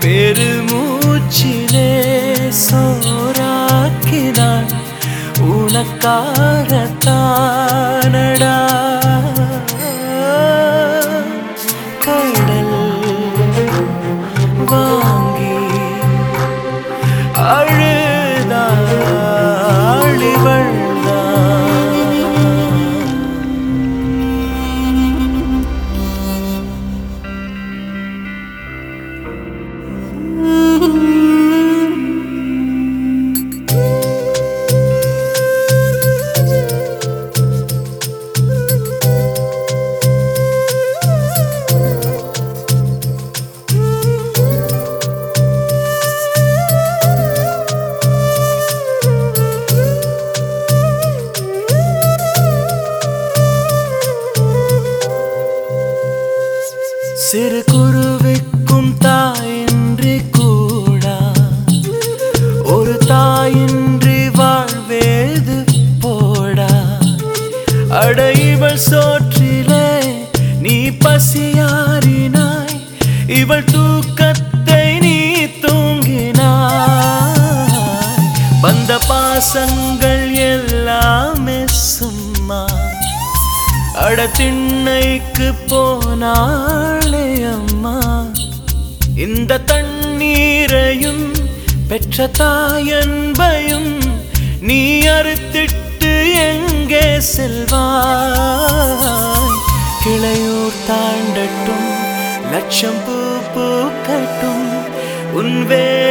பெருமூச்சிலே சோறாக்கினான் உனக்காகத்தானடா கடல் வாங்கி அழுதாளிவள்தான் சிறு குருவிக்கும் தாயின்றி கூடா ஒரு தாயின்றி வாழ்வேது போடா அடைவள் சோற்றிலே நீ பசியாறினாய் இவள் தூக்கத்தை நீ தூங்கினாய் வந்த பாசங்கள் எல்லாமே சும்மா அட திண்ணைக்கு போனாளே அம்மா இந்த தண்ணீரையும் பெற்ற தாயன்பையும் நீ அறுத்திட்டு எங்கே செல்வாய் கிளையூர் தாண்டட்டும் லட்சம் பூ பூக்கட்டும் உன் வே